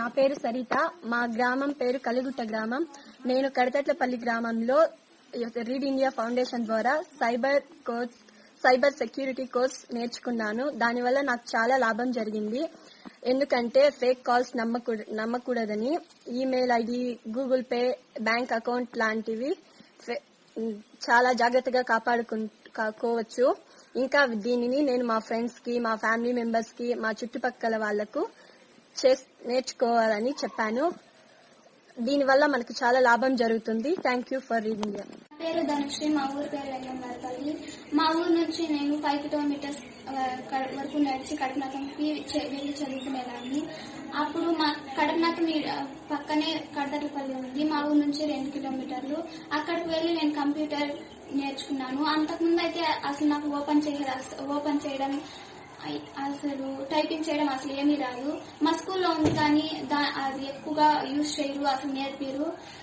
నా పేరు సరిత మా గ్రామం పేరు కలిగుట్ట గ్రామం నేను కడతట్లపల్లి గ్రామంలో రీడ్ ఇండియా ఫౌండేషన్ ద్వారా cyber course cyber security course నేర్చుకున్నాను దానివల్ల నాకు చాలా లాభం జరిగింది ఎందుకంటే ఫేక్ కాల్స్ నమ్మకూడ- నమ్మకూడదని email ID Google Pay bank account లాంటివి ఫే- చాలా జాగ్రత్తగా కాపాడుకోవచ్చు ఇంకా దీనిని నేను మా ఫ్రెండ్స్ కి మా ఫ్యామిలీ మెంబర్స్ కి మా చుట్టుపక్కల వాళ్లకు చేస్- నేర్చుకోవాలని చెప్పాను దీనివల్ల మనకు చాలా లాభం జరుగుతుంది థ్యాంక్ యూ ఫర్ రీడింగ్ నా పేరు ధనుశ్రీ మా ఊరు పేరు వెల్లంగారపల్లి మా ఊరు నుంచి నేను ఫైవ్ కిలోమీటర్స్ ఆ, కడ- వరకు నడిచి కడపనాథంకి చె- వెళ్ళి చదువుకునేదాన్ని అప్పుడు మా కడపనాథం ఈ- ఆ, పక్కనే కడతలపల్లి ఉంది మా ఊరు నుంచి రెండు కిలోమీటర్లు అక్కడికి వెళ్ళి నేను కంప్యూటర్ నేర్చుకున్నాను అంతకుముందు అయితే అసలు నాకు ఓపెన్ చేయ ఓపెన్ చేయడం ఐ- అసలు టైపింగ్ చేయడం అసలు ఏమీ రాదు మా స్కూల్లో ఉంది కానీ దా- అది ఎక్కువగా యూజ్ చేయరు అసలు నేర్పిరు